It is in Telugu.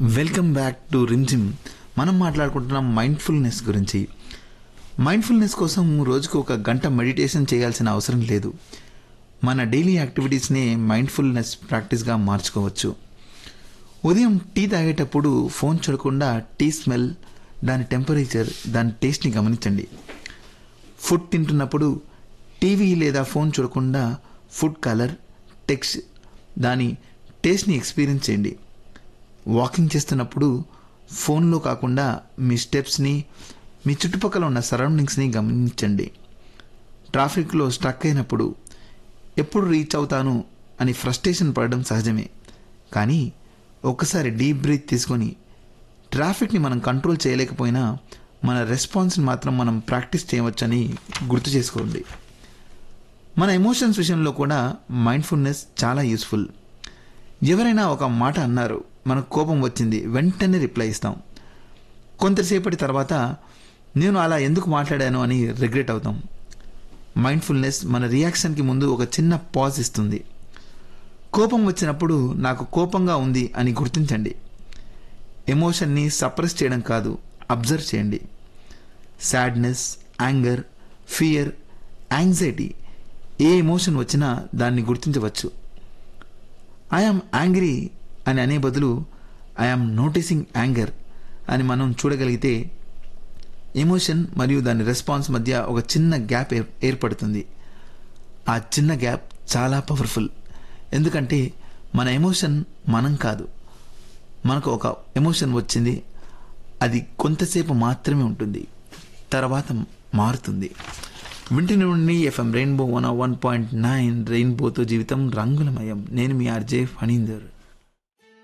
వెల్కమ్ బ్యాక్ టు రిమ్జిమ్ మనం మాట్లాడుకుంటున్నాం మైండ్ఫుల్నెస్ గురించి మైండ్ఫుల్నెస్ కోసం రోజుకు ఒక గంట మెడిటేషన్ చేయాల్సిన అవసరం లేదు మన డైలీ యాక్టివిటీస్ని మైండ్ఫుల్నెస్ ప్రాక్టీస్గా మార్చుకోవచ్చు ఉదయం టీ తాగేటప్పుడు ఫోన్ చూడకుండా టీ స్మెల్ దాని టెంపరేచర్ దాని టేస్ట్ని గమనించండి ఫుడ్ తింటున్నప్పుడు టీవీ లేదా ఫోన్ చూడకుండా ఫుడ్ కలర్ టెక్స్ట్ దాని టేస్ట్ని ఎక్స్పీరియన్స్ చేయండి వాకింగ్ చేస్తున్నప్పుడు ఫోన్లో కాకుండా మీ స్టెప్స్ని మీ చుట్టుపక్కల ఉన్న సరౌండింగ్స్ని గమనించండి ట్రాఫిక్లో స్ట్రక్ అయినప్పుడు ఎప్పుడు రీచ్ అవుతాను అని ఫ్రస్ట్రేషన్ పడడం సహజమే కానీ ఒక్కసారి డీప్ బ్రీత్ తీసుకొని ట్రాఫిక్ని మనం కంట్రోల్ చేయలేకపోయినా మన రెస్పాన్స్ని మాత్రం మనం ప్రాక్టీస్ చేయవచ్చని గుర్తు చేసుకోండి మన ఎమోషన్స్ విషయంలో కూడా మైండ్ఫుల్నెస్ చాలా యూస్ఫుల్ ఎవరైనా ఒక మాట అన్నారు మనకు కోపం వచ్చింది వెంటనే రిప్లై ఇస్తాం కొంతసేపటి తర్వాత నేను అలా ఎందుకు మాట్లాడాను అని రిగ్రెట్ అవుతాం మైండ్ఫుల్నెస్ మన రియాక్షన్కి ముందు ఒక చిన్న పాజ్ ఇస్తుంది కోపం వచ్చినప్పుడు నాకు కోపంగా ఉంది అని గుర్తించండి ఎమోషన్ని సప్రెస్ చేయడం కాదు అబ్జర్వ్ చేయండి సాడ్నెస్ యాంగర్ ఫియర్ యాంగ్జైటీ ఏ ఎమోషన్ వచ్చినా దాన్ని గుర్తించవచ్చు ఐఆమ్ యాంగ్రీ అని అనే బదులు ఐఆమ్ నోటీసింగ్ యాంగర్ అని మనం చూడగలిగితే ఎమోషన్ మరియు దాని రెస్పాన్స్ మధ్య ఒక చిన్న గ్యాప్ ఏర్- ఏర్పడుతుంది ఆ చిన్న గ్యాప్ చాలా పవర్ఫుల్ ఎందుకంటే మన ఎమోషన్ మనం కాదు మనకు ఒక ఎమోషన్ వచ్చింది అది కొంతసేపు మాత్రమే ఉంటుంది తర్వాత మారుతుంది వింటున్న నుండి FM rainbow one one point nine రెయిన్బోతో జీవితం రంగులమయం నేను మీ ఆర్జే ఫణీందర్